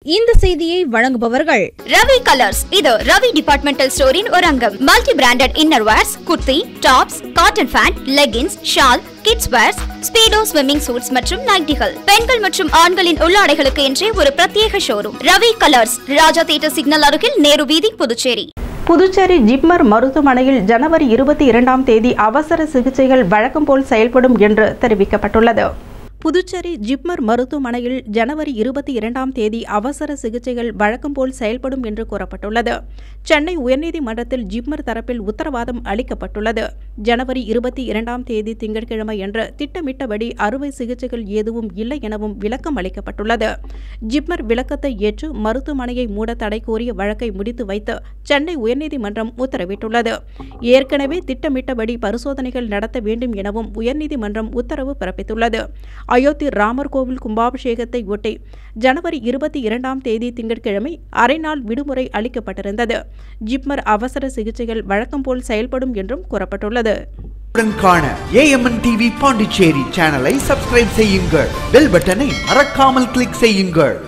இந்த செய்தியை வழங்குபவர்கள் ரவி கலர்ஸ் இது ரவி டிபார்ட்மெண்டல் ஸ்டோரின் ஒரு அங்கம் multi branded inner wears kurti tops cotton pant leggings shawl kids wears Speedo swimming suits மற்றும் நைட்டிகள் பெண்கள் மற்றும் ஆண்களின் உள்ளாடைகளுக்கு என்றே ஒரு பிரத்யேக showroom Ravi colours Raja theatre signal அருகில் நேரு வீதி புதுச்சேரி புதுச்சேரி ஜிப்மர் மருத்துவமனையில் ஜனவரி இருபத்தி இரண்டாம் தேதி அவசர சிகிச்சைகள் வழக்கம் போல் செயல்படும் என்று தெரிவிக்கப்பட்டுள்ளது புதுச்சேரி ஜிப்மர் மருத்துவமனையில் ஜனவரி இருபத்தி இரண்டாம் தேதி அவசர சிகிச்சைகள் வழக்கம் போல் செயல்படும் என்று கூறப்பட்டுள்ளது சென்னை உயர்நீதிமன்றத்தில் ஜிப்மர் தரப்பில் உத்தரவாதம் அளிக்கப்பட்டுள்ளது ஜனவரி இருபத்தி இரண்டாம் தேதி திங்கட்கிழமை என்று திட்டமிட்டபடி அறுவை சிகிச்சைகள் எதுவும் இல்லை எனவும் விளக்கம் அளிக்கப்பட்டுள்ளது ஜிப்மர் விளக்கத்தை ஏற்று மருத்துவமனையை மூட தடை கோரிய வழக்கை முடித்து வைத்து சென்னை உயர்நீதிமன்றம் உத்தரவிட்டுள்ளது ஏற்கனவே திட்டமிட்டபடி பரிசோதனைகள் நடத்த வேண்டும் எனவும் உயர்நீதிமன்றம் உத்தரவு பிறப்பித்துள்ளது அயோத்தி ராமர் கோவில் கும்பாபிஷேகத்தை ஒட்டி ஜனவரி இருபத்தி இரண்டாம் தேதி திங்கட்கிழமை அரை நாள் விடுமுறை அளிக்கப்பட்டிருந்தது ஜிப்மர் அவசர சிகிச்சைகள் வழக்கம் போல் செயல்படும் என்றும் கூறப்பட்டுள்ளது உடன் காண ஏஎம்என் டிவி பாண்டிச்சேரி சேனலை சப்ஸ்கிரைப் செய்யுங்கள் பெல் பட்டனை மறக்காமல் கிளிக் செய்யுங்கள்